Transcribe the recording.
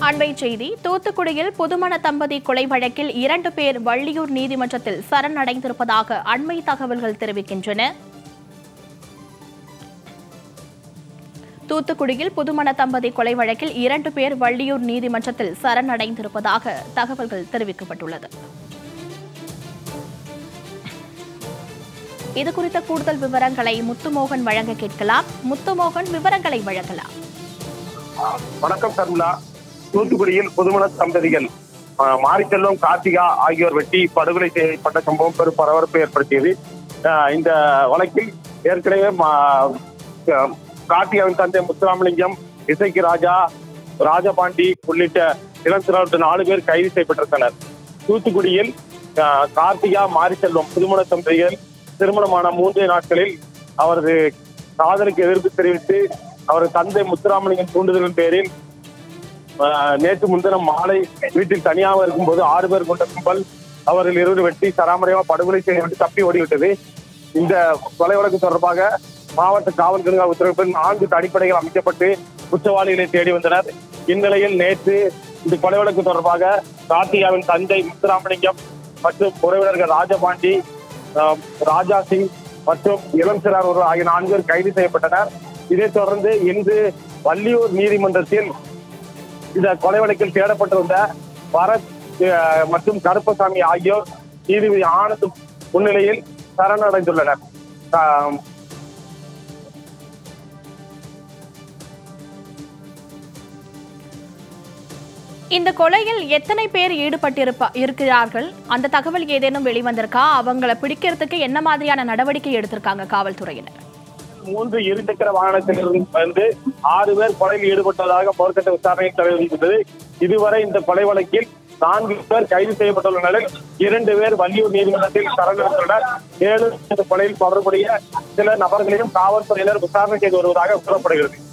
அண்மை செய்தி தூத்துக்குடியில் புதுமண தம்பதி கொலை வழக்கில் இரண்டு பேர் வள்ளியூர் நீதிமன்றத்தில் சரணடைந்திருப்பதாக அண்மை தகவல்கள் தெரிவிக்கின்றன தூத்துக்குடியில் புதுமண தம்பதி கொலை வழக்கில் இரண்டு பேர் வள்ளியூர் நீதிமன்றத்தில் சரணடைந்திருப்பதாக தகவல்கள் தெரிவிக்கப்பட்டுள்ளது இது குறித்த கூடுதல் விவரங்களை முத்துமோகன் வழங்க கேட்கலாம் முத்துமோகன் விவரங்களை வழங்கலாம் வணக்கம் சர்மிளா தூத்துக்குடியில் புதுமண தம்பதிகள் ஆஹ், மாரிச்செல்வம் கார்த்திகா ஆகியோர் வெட்டி படுகொலை செய்யப்பட்ட சம்பவம் பெரும் பரபரப்பை ஏற்படுத்தியது ஆஹ், இந்த வழக்கில் ஏற்கனவே மா- ஆஹ், கார்த்திகாவின் தந்தை முத்துராமலிங்கம் இசைக்கு ராஜா ராஜபாண்டி உள்ளிட்ட இளம் சிறார் நாலு பேர் கைது செய்யப்பட்டிருந்தனர் தூத்துக்குடியில் ஆஹ், கார்த்திகா மாரிச்செல்வம் புதுமண தம்பதிகள் திருமணமான மூன்றே நாட்களில் அவரது காதலுக்கு எதிர்ப்பு தெரிவித்து அவரது தந்தை முத்துராமலிங்கம் தூண்டுதலின் பேரில் ஆஹ், நேற்று முன்தினம் மாலை வீட்டில் தனியாக இருக்கும்போது ஆறு பேர் கொண்ட கும்பல் அவர்கள் இருவர் வெட்டி சராமரியாக படுகொலை செய்துவிட்டு தப்பி ஓடிவிட்டது இந்த கொலை வழக்கு தொடர்பாக மாவட்ட காவல் கண்காணி உத்தரவின் நான்கு அடிப்படைகள் அமைக்கப்பட்டு குற்றவாளிகளை தேடி வந்தனர் இந்நிலையில் நேற்று இந்த கொலை வழக்கு தொடர்பாக கார்த்திகாவின் தந்தை முத்துராமலிங்கம் மற்றும் உறவினர்கள் ராஜபாண்டி ஆஹ், ராஜா சிங் மற்றும் இளம் சிறார் ஒருவர் ஆகிய நான்கு பேர் கைது செய்யப்பட்டனர் இதைத் தொடர்ந்து இன்று வள்ளியூர் நீதிமன்றத்தில் இந்த கொலை வழக்கில் தேடப்பட்டிருந்த பரத் அஹ், மற்றும் கருப்பசாமி ஆகியோர் நீதிபதி ஆனந்த் முன்னிலையில் சரணடைந்துள்ளனர் ஆஹ், இந்த கொலையில் எத்தனை பேர் ஈடுபட்டிருப்ப இருக்கிறார்கள் அந்த தகவல் ஏதேனும் வெளிவந்திருக்கா அவங்கள பிடிக்கிறதுக்கு என்ன மாதிரியான நடவடிக்கை எடுத்திருக்காங்க காவல்துறையினர் மூன்று இருசக்கர வாகனத்தில் வந்து ஆறு பேர் கொலையில் ஈடுபட்டதாக முதற்கட்ட விசாரணையில் தெரிவித்தது இதுவரை இந்த கொலை வழக்கில் நான்கு பேர் கைது செய்யப்பட்டுள்ள நிலையில் இரண்டு பேர் வள்ளியூர் நீதிமன்றத்தில் சரணடைந்துள்ளனர் மேலும் இந்த கொலையில் தொடர்புடைய சில நபர்களையும் காவல்துறையினர் விசாரணை செய்து வருவதாக கூறப்படுகிறது